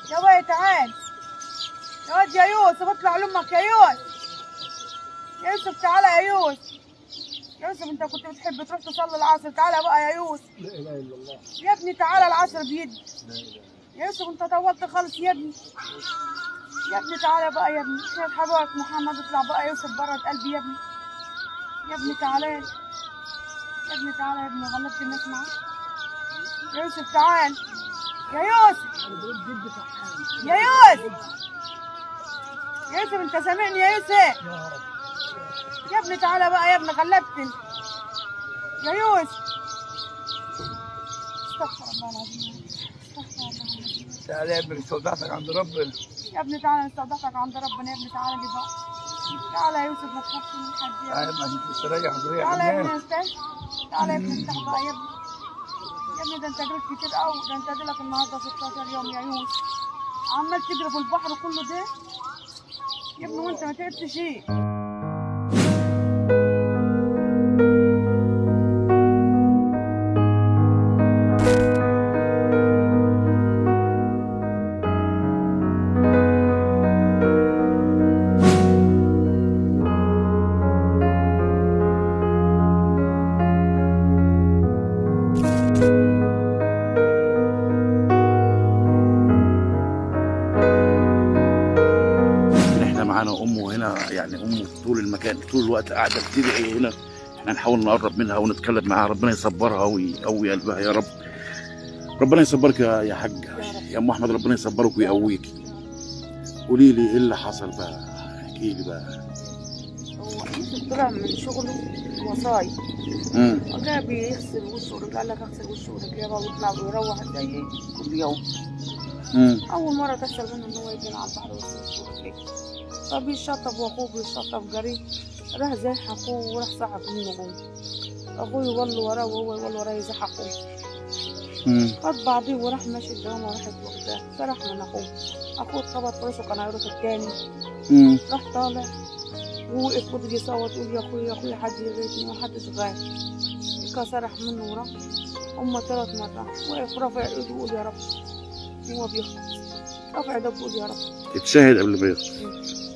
يا واد تعال يا واد يا يوسف اطلع لامك يا يوسف يا يوسف تعالى يا يوسف يا يوسف انت كنت بتحب تروح تصلي العصر تعالى بقى يا يوسف لا اله الا الله يا ابني تعالى العصر بيدي لا اله يا يوسف انت طولت خالص يا ابني يا ابني تعالى بقى يا ابني يا حبايبك محمد اطلع بقى يا يوسف بره قلبي يا ابني يا ابني تعالى يا ابني تعالى يا ابني غلبت الناس معاك يا يوسف تعال يا يوسف انا بقول جدي فرحان يا يوسف يا يوسف انت سامعني يا يوسف يا رب يا ابني تعالى بقى يا ابني غلبتني يا يوسف استغفر الله العظيم استغفر الله العظيم تعالى يا ابني استودعتك عند ربنا يا ابني تعالى نستودعك عند ربنا يا ابني تعالى لي بقى تعالى يا يوسف ما تخافش من حد يا تعالى ابني ما انت تستريح ضريح تعالى يا ابني الناس استنى تعالى يا ابني افتح بقى يا ابني يا ابني ده انت جريت كتير قوي ده انت اديلك النهارده 16 يوم يا يوسف عمال تجري في البحر كله ده يا ابني وانت ما تعبتش ايه احنا معانا امه هنا يعني امه طول المكان طول الوقت قاعده بتدعي هنا احنا نحاول نقرب منها ونتكلم معاها ربنا يصبرها ويقوي قلبها يا رب ربنا يصبرك يا يا حاج يا ام احمد ربنا يصبرك ويقويك قولي لي ايه اللي حصل بقى احكي لي بقى هو يوسف طلع من شغله وصاية امم وجا بيغسل وشه ورجع قال لك اغسل وشه ورجليه بقى ويطلع ويروح زي كل يوم امم اول مره تحصل منه ان هو يجي على البحر ويغسل وشه ورجليه فبيشطب واخوه بيشطب جري راح زاح اخوه وراح سحق منه جوه اخوه يولي وراه وهو يولي وراه يزح اخوه امم خد بعضيه وراح ماشي الدوام وراحت واخداه فرح من اخوه اخوه اتخبط في راسه كان هيروح التاني امم راح طالع ووقف فضل يصوت يقول يا اخويا يا اخويا حد يغيثني ومحدش غايب كسرح منه وراح هما ثلاث مرات وقف رافع ايده ويقول يا رب هو بيخلص رافع ايده بيقول يا رب اتشهد قبل ما يخرج